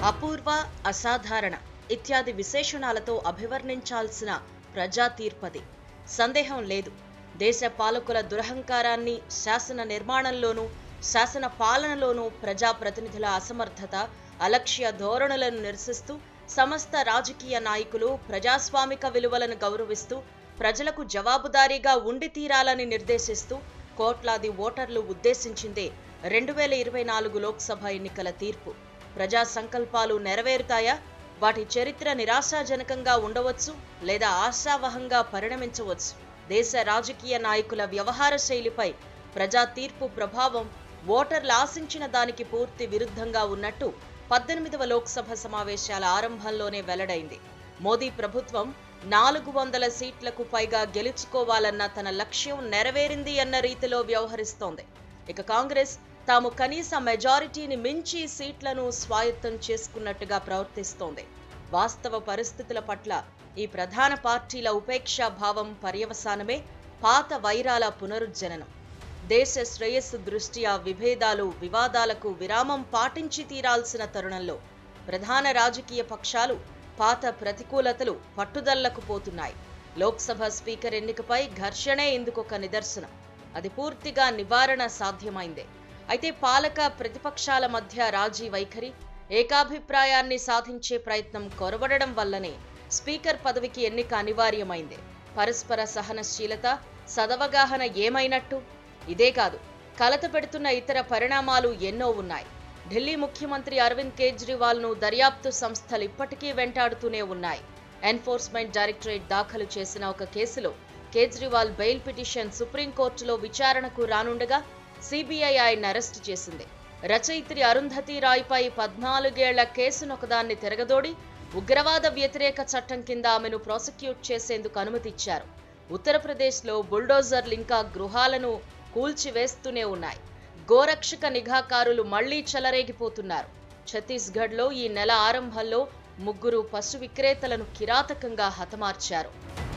అపూర్వ అసాధారణ ఇత్యాది విశేషణాలతో అభివర్ణించాల్సిన ప్రజా తీర్పది సందేహం లేదు దేశ పాలకుల దురహంకారాన్ని శాసన నిర్మాణంలోనూ శాసన పాలనలోనూ ప్రజాప్రతినిధుల అసమర్థత అలక్ష్య ధోరణులను నిరసిస్తూ సమస్త రాజకీయ నాయకులు ప్రజాస్వామిక విలువలను గౌరవిస్తూ ప్రజలకు జవాబుదారీగా ఉండి తీరాలని నిర్దేశిస్తూ కోట్లాది ఓటర్లు ఉద్దేశించిందే రెండు వేల ఇరవై నాలుగు లోక్సభ ఎన్నికల తీర్పు ప్రజా సంకల్పాలు నెరవేరుతాయా వాటి చరిత్ర నిరాశాజనకంగా ఉండవచ్చు లేదా ఆశావహంగా పరిణమించవచ్చు దేశ రాజకీయ నాయకుల వ్యవహార శైలిపై ప్రజా తీర్పు ప్రభావం ఓటర్లు ఆశించిన దానికి పూర్తి విరుద్ధంగా ఉన్నట్టు పద్దెనిమిదవ లోక్సభ సమావేశాల ఆరంభంలోనే వెల్లడైంది మోదీ ప్రభుత్వం నాలుగు వందల సీట్లకు పైగా గెలుచుకోవాలన్న తన లక్ష్యం నెరవేరింది అన్న రీతిలో వ్యవహరిస్తోంది ఇక కాంగ్రెస్ తాము కనీస మెజారిటీని మించి సీట్లను స్వాయత్తం చేసుకున్నట్టుగా ప్రవర్తిస్తోంది వాస్తవ పరిస్థితుల పట్ల ఈ ప్రధాన పార్టీల ఉపేక్షా భావం పర్యవసానమే పాత వైరాల పునరుజ్జననం దేశ శ్రేయస్సు దృష్ట్యా విభేదాలు వివాదాలకు విరామం పాటించి తీరాల్సిన తరుణంలో ప్రధాన రాజకీయ పక్షాలు పాత ప్రతికూలతలు పట్టుదల్లకు పోతున్నాయి లోక్సభ స్పీకర్ ఎన్నికపై ఘర్షణే ఇందుకొక నిదర్శనం అది పూర్తిగా నివారణ సాధ్యమైందే అయితే పాలక ప్రతిపక్షాల మధ్య రాజీ వైఖరి ఏకాభిప్రాయాన్ని సాధించే ప్రయత్నం కొరవడడం వల్లనే స్పీకర్ పదవికి ఎన్నిక అనివార్యమైంది పరస్పర సహనశీలత సదవగాహన ఏమైనట్టు ఇదే కాదు కలత పెడుతున్న ఇతర పరిణామాలు ఎన్నో ఉన్నాయి ఢిల్లీ ముఖ్యమంత్రి అరవింద్ కేజ్రీవాల్ను దర్యాప్తు సంస్థలు ఇప్పటికీ వెంటాడుతూనే ఉన్నాయి ఎన్ఫోర్స్మెంట్ డైరెక్టరేట్ దాఖలు చేసిన ఒక కేసులో కేజ్రీవాల్ బెయిల్ పిటిషన్ సుప్రీంకోర్టులో విచారణకు రానుండగా సిబిఐ ఆయన అరెస్టు చేసింది రచయిత్రి అరుంధతి రాయ్పై పద్నాలుగేళ్ల కేసునొకదాన్ని తిరగదోడి ఉగ్రవాద వ్యతిరేక చట్టం కింద ఆమెను ప్రాసిక్యూట్ చేసేందుకు అనుమతి ఇచ్చారు ఉత్తరప్రదేశ్లో బుల్డోజర్లు ఇంకా గృహాలను కూల్చివేస్తూనే ఉన్నాయి గోరక్షక నిఘాకారులు మళ్లీ చెలరేగిపోతున్నారు ఛత్తీస్గఢ్లో ఈ నెల ఆరంభంలో ముగ్గురు పశు విక్రేతలను కిరాతకంగా హతమార్చారు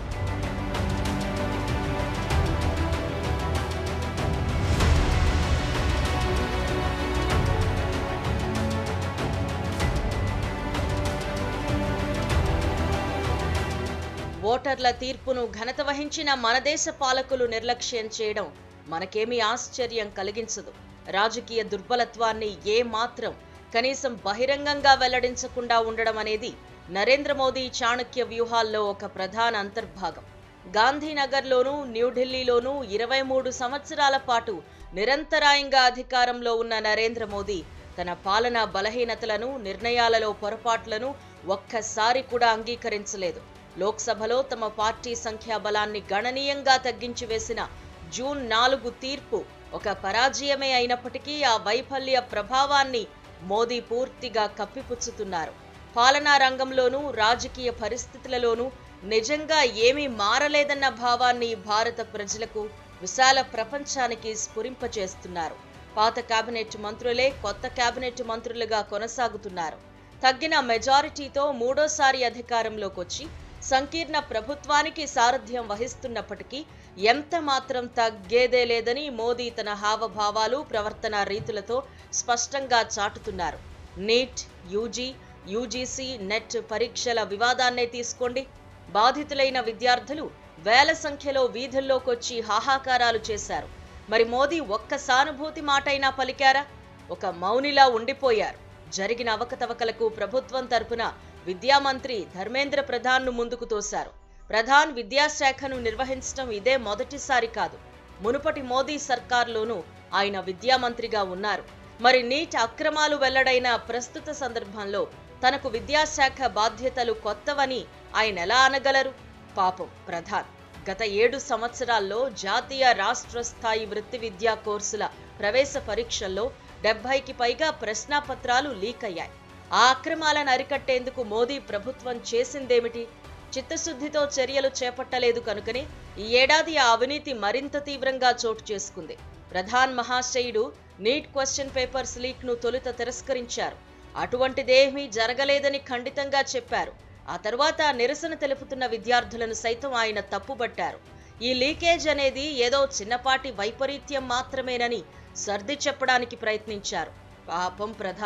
ఓటర్ల తీర్పును ఘనత వహించిన మన దేశ పాలకులు నిర్లక్ష్యం చేయడం మనకేమీ ఆశ్చర్యం కలిగించదు రాజకీయ దుర్బలత్వాన్ని ఏ మాత్రం కనీసం బహిరంగంగా వెల్లడించకుండా ఉండడం అనేది నరేంద్ర మోదీ చాణక్య వ్యూహాల్లో ఒక ప్రధాన అంతర్భాగం గాంధీనగర్లోనూ న్యూఢిల్లీలోనూ ఇరవై మూడు సంవత్సరాల పాటు నిరంతరాయంగా అధికారంలో ఉన్న నరేంద్ర మోదీ తన పాలనా బలహీనతలను నిర్ణయాలలో పొరపాట్లను ఒక్కసారి కూడా అంగీకరించలేదు లోక్సభలో తమ పార్టీ సంఖ్యాబలాన్ని గణనీయంగా తగ్గించి వేసిన జూన్ నాలుగు తీర్పు ఒక పరాజయమే అయినప్పటికీ ఆ వైఫల్య ప్రభావాన్ని మోదీ పూర్తిగా కప్పిపుచ్చుతున్నారు పాలనా రంగంలోనూ రాజకీయ పరిస్థితులలోనూ నిజంగా ఏమీ మారలేదన్న భావాన్ని భారత ప్రజలకు విశాల ప్రపంచానికి స్ఫురింపచేస్తున్నారు పాత కేబినెట్ మంత్రులే కొత్త కేబినెట్ మంత్రులుగా కొనసాగుతున్నారు తగ్గిన మెజారిటీతో మూడోసారి అధికారంలోకి వచ్చి సంకీర్ణ ప్రభుత్వానికి సారథ్యం వహిస్తున్నప్పటికీ ఎంత మాత్రం తగ్గేదే లేదని మోదీ తన హావభావాలు ప్రవర్తన రీతులతో స్పష్టంగా చాటుతున్నారు నీట్ యూజీ యూజీసీ నెట్ పరీక్షల వివాదాన్నే తీసుకోండి బాధితులైన విద్యార్థులు వేల సంఖ్యలో వీధుల్లోకొచ్చి హాహాకారాలు చేశారు మరి మోదీ ఒక్క సానుభూతి మాటైనా పలికారా ఒక మౌనిలా ఉండిపోయారు జరిగిన అవకతవకలకు ప్రభుత్వం తరపున విద్యామంత్రి ధర్మేంద్ర ప్రధాన్ను ముందుకు తోశారు ప్రధాన్ విద్యాశాఖను నిర్వహించడం ఇదే మొదటిసారి కాదు మునుపటి మోదీ సర్కార్లోనూ ఆయన విద్యామంత్రిగా ఉన్నారు మరి నీట్ అక్రమాలు వెల్లడైన ప్రస్తుత సందర్భంలో తనకు విద్యాశాఖ బాధ్యతలు కొత్తవని ఆయన ఎలా అనగలరు పాపం ప్రధాన్ గత ఏడు సంవత్సరాల్లో జాతీయ రాష్ట్ర స్థాయి వృత్తి విద్యా కోర్సుల ప్రవేశ పరీక్షల్లో డెబ్బైకి పైగా ప్రశ్నాపత్రాలు లీక్ అయ్యాయి ఆ అక్రమాలను అరికట్టేందుకు మోదీ ప్రభుత్వం చేసిందేమిటి చిత్తశుద్ధితో చర్యలు చేపట్టలేదు కనుకనే ఈ ఏడాది ఆ అవినీతి మరింత తీవ్రంగా చోటు చేసుకుంది ప్రధాన్ మహాశయుడు నీట్ క్వశ్చన్ పేపర్స్ లీక్ ను తొలుత తిరస్కరించారు అటువంటిదేమీ జరగలేదని ఖండితంగా చెప్పారు ఆ తర్వాత నిరసన తెలుపుతున్న విద్యార్థులను సైతం ఆయన తప్పుబట్టారు ఈ లీకేజ్ అనేది ఏదో చిన్నపాటి వైపరీత్యం మాత్రమేనని సర్ది చెప్పడానికి ప్రయత్నించారు పాపం ప్రధాన్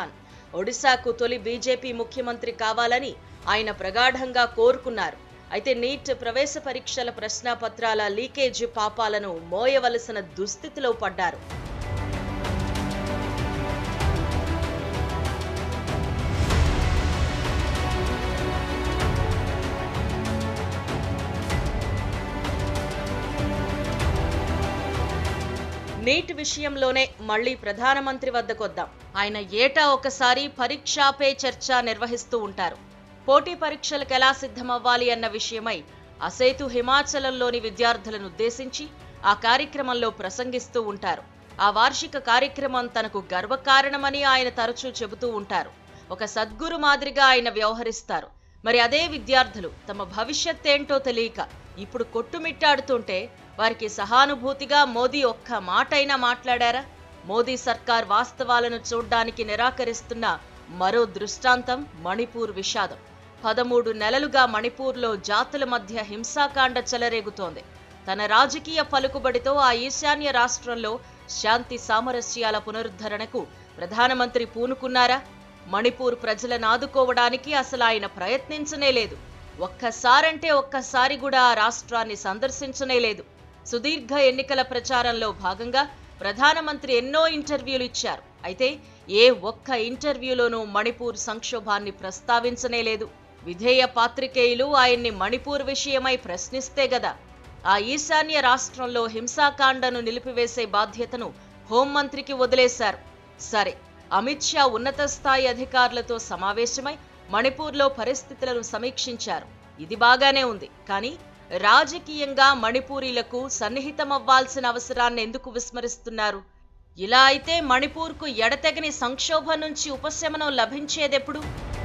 ఒడిశాకు తొలి బీజేపీ ముఖ్యమంత్రి కావాలని ఆయన ప్రగాఢంగా కోరుకున్నారు అయితే నీట్ ప్రవేశ పరీక్షల ప్రశ్నాపత్రాల లీకేజీ పాపాలను మోయవలసిన దుస్థితిలో పడ్డారు నీట్ విషయంలోనే మళ్ళీ ప్రధానమంత్రి వద్దకొద్దాం ఆయన ఏటా ఒకసారి పరీక్షా పే చర్చ నిర్వహిస్తూ ఉంటారు పోటీ పరీక్షలకు ఎలా సిద్ధమవ్వాలి అన్న విషయమై అసేతు హిమాచలంలోని విద్యార్థులను ఉద్దేశించి ఆ కార్యక్రమంలో ప్రసంగిస్తూ ఉంటారు ఆ వార్షిక కార్యక్రమం తనకు గర్వకారణమని ఆయన తరచూ చెబుతూ ఉంటారు ఒక సద్గురు మాదిరిగా ఆయన వ్యవహరిస్తారు మరి అదే విద్యార్థులు తమ భవిష్యత్ ఏంటో తెలియక ఇప్పుడు కొట్టుమిట్టాడుతుంటే వారికి సహానుభూతిగా మోదీ ఒక్క మాటైనా మాట్లాడారా మోదీ సర్కార్ వాస్తవాలను చూడ్డానికి నిరాకరిస్తున్న మరో దృష్టాంతం మణిపూర్ విషాదం పదమూడు నెలలుగా మణిపూర్లో జాతుల మధ్య హింసాకాండ చెలరేగుతోంది తన రాజకీయ పలుకుబడితో ఆ ఈశాన్య రాష్ట్రంలో శాంతి సామరస్యాల పునరుద్ధరణకు ప్రధానమంత్రి పూనుకున్నారా మణిపూర్ ప్రజలను ఆదుకోవడానికి అసలు ఆయన ప్రయత్నించనే లేదు ఒక్కసారంటే ఒక్కసారి కూడా ఆ రాష్ట్రాన్ని సందర్శించనే లేదు సుదీర్ఘ ఎన్నికల ప్రచారంలో భాగంగా ప్రధానమంత్రి ఎన్నో ఇంటర్వ్యూలు ఇచ్చారు అయితే ఏ ఒక్క ఇంటర్వ్యూలోనూ మణిపూర్ సంక్షోభాన్ని ప్రస్తావించనే లేదు విధేయ పాత్రికేయులు ఆయన్ని మణిపూర్ విషయమై ప్రశ్నిస్తే గదా ఆ ఈశాన్య రాష్ట్రంలో హింసాకాండను నిలిపివేసే బాధ్యతను హోంమంత్రికి వదిలేశారు సరే అమిత్ షా ఉన్నత స్థాయి అధికారులతో సమావేశమై మణిపూర్లో పరిస్థితులను సమీక్షించారు ఇది బాగానే ఉంది కానీ రాజకీయంగా మణిపూరీలకు సన్నిహితమవ్వాల్సిన అవసరాన్ని ఎందుకు విస్మరిస్తున్నారు ఇలా అయితే మణిపూర్కు ఎడతెగని సంక్షోభం నుంచి ఉపశమనం లభించేదెప్పుడు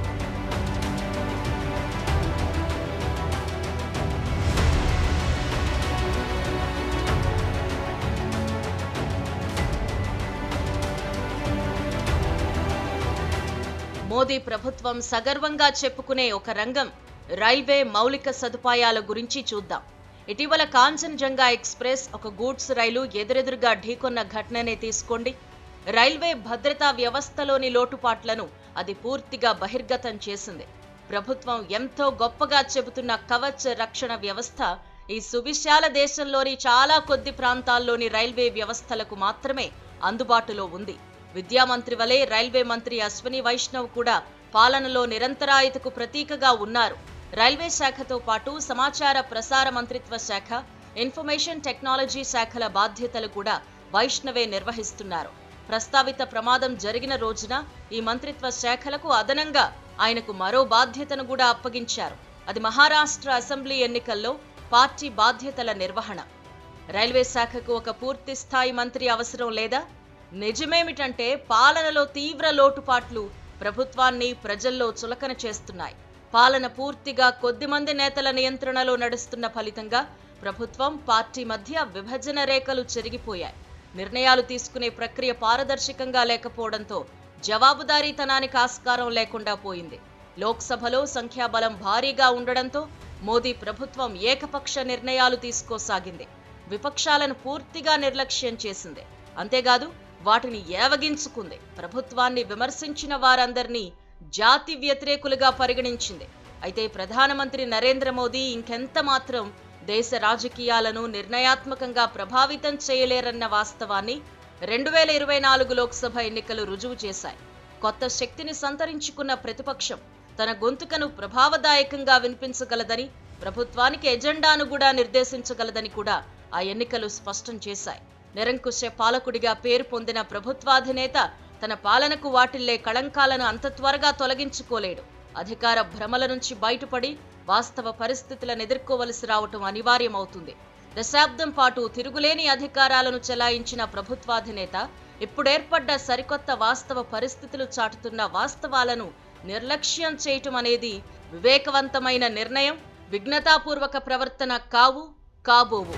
మోదీ ప్రభుత్వం సగర్వంగా చెప్పుకునే ఒక రంగం రైల్వే మౌలిక సదుపాయాల గురించి చూద్దాం ఇటీవల కాంచన్జంగా ఎక్స్ప్రెస్ ఒక గూడ్స్ రైలు ఎదురెదురుగా ఢీకొన్న ఘటననే తీసుకోండి రైల్వే భద్రతా వ్యవస్థలోని లోటుపాట్లను అది పూర్తిగా బహిర్గతం చేసింది ప్రభుత్వం ఎంతో గొప్పగా చెబుతున్న కవచ్ రక్షణ వ్యవస్థ ఈ సువిశాల దేశంలోని చాలా కొద్ది ప్రాంతాల్లోని రైల్వే వ్యవస్థలకు మాత్రమే అందుబాటులో ఉంది విద్యామంత్రి వలె రైల్వే మంత్రి అశ్విని వైష్ణవ్ కూడా పాలనలో నిరంతరాయతకు ప్రతీకగా ఉన్నారు రైల్వే శాఖతో పాటు సమాచార ప్రసార మంత్రిత్వ శాఖ ఇన్ఫర్మేషన్ టెక్నాలజీ శాఖల బాధ్యతలు కూడా వైష్ణవే నిర్వహిస్తున్నారు ప్రస్తావిత ప్రమాదం జరిగిన రోజున ఈ మంత్రిత్వ శాఖలకు అదనంగా ఆయనకు మరో బాధ్యతను కూడా అప్పగించారు అది మహారాష్ట్ర అసెంబ్లీ ఎన్నికల్లో పార్టీ బాధ్యతల నిర్వహణ రైల్వే శాఖకు ఒక పూర్తి స్థాయి మంత్రి అవసరం లేదా నిజమేమిటంటే పాలనలో తీవ్ర లోటుపాట్లు ప్రభుత్వాన్ని ప్రజల్లో చులకన చేస్తున్నాయి పాలన పూర్తిగా కొద్దిమంది నేతల నియంత్రణలో నడుస్తున్న ఫలితంగా ప్రభుత్వం పార్టీ మధ్య విభజన రేఖలు చెరిగిపోయాయి నిర్ణయాలు తీసుకునే ప్రక్రియ పారదర్శకంగా లేకపోవడంతో జవాబుదారీతనానికి ఆస్కారం లేకుండా పోయింది లోక్సభలో సంఖ్యాబలం భారీగా ఉండడంతో మోదీ ప్రభుత్వం ఏకపక్ష నిర్ణయాలు తీసుకోసాగింది విపక్షాలను పూర్తిగా నిర్లక్ష్యం చేసింది అంతేకాదు వాటిని ఏవగించుకుంది ప్రభుత్వాన్ని విమర్శించిన వారందరినీ జాతి వ్యతిరేకులుగా పరిగణించింది అయితే ప్రధానమంత్రి నరేంద్ర మోదీ ఇంకెంత మాత్రం దేశ రాజకీయాలను నిర్ణయాత్మకంగా ప్రభావితం చేయలేరన్న వాస్తవాన్ని రెండు వేల ఇరవై నాలుగు లోక్సభ ఎన్నికలు రుజువు చేశాయి కొత్త శక్తిని సంతరించుకున్న ప్రతిపక్షం తన గొంతుకను ప్రభావదాయకంగా వినిపించగలదని ప్రభుత్వానికి ఎజెండాను కూడా నిర్దేశించగలదని కూడా ఆ ఎన్నికలు స్పష్టం చేశాయి నిరంకుశ పాలకుడిగా పేరు పొందిన ప్రభుత్వాధినేత తన పాలనకు వాటిల్లే కళంకాలను అంత త్వరగా తొలగించుకోలేడు అధికార భ్రమల నుంచి బయటపడి వాస్తవ పరిస్థితులను ఎదుర్కోవలసి రావటం అనివార్యమవుతుంది దశాబ్దం పాటు తిరుగులేని అధికారాలను చెలాయించిన ప్రభుత్వాధినేత ఇప్పుడేర్పడ్డ సరికొత్త వాస్తవ పరిస్థితులు చాటుతున్న వాస్తవాలను నిర్లక్ష్యం చేయటం అనేది వివేకవంతమైన నిర్ణయం విఘ్నతాపూర్వక ప్రవర్తన కావు కాబోవు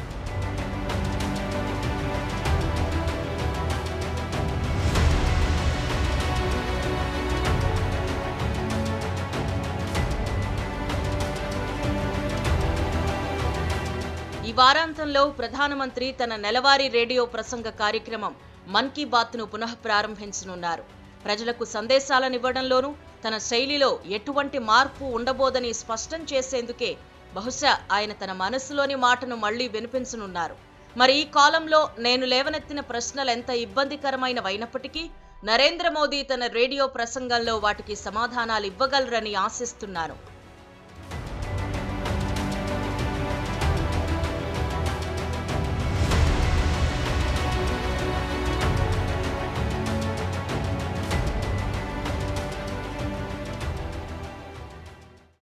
ఈ వారాంతంలో ప్రధానమంత్రి తన నెలవారీ రేడియో ప్రసంగ కార్యక్రమం మన్ కీ బాత్ను పునః ప్రారంభించనున్నారు ప్రజలకు సందేశాలనివ్వడంలోనూ తన శైలిలో ఎటువంటి మార్పు ఉండబోదని స్పష్టం చేసేందుకే బహుశా ఆయన తన మనసులోని మాటను మళ్లీ వినిపించనున్నారు మరి ఈ కాలంలో నేను లేవనెత్తిన ప్రశ్నలు ఎంత ఇబ్బందికరమైనవైనప్పటికీ నరేంద్ర మోదీ తన రేడియో ప్రసంగంలో వాటికి సమాధానాలు ఇవ్వగలరని ఆశిస్తున్నాను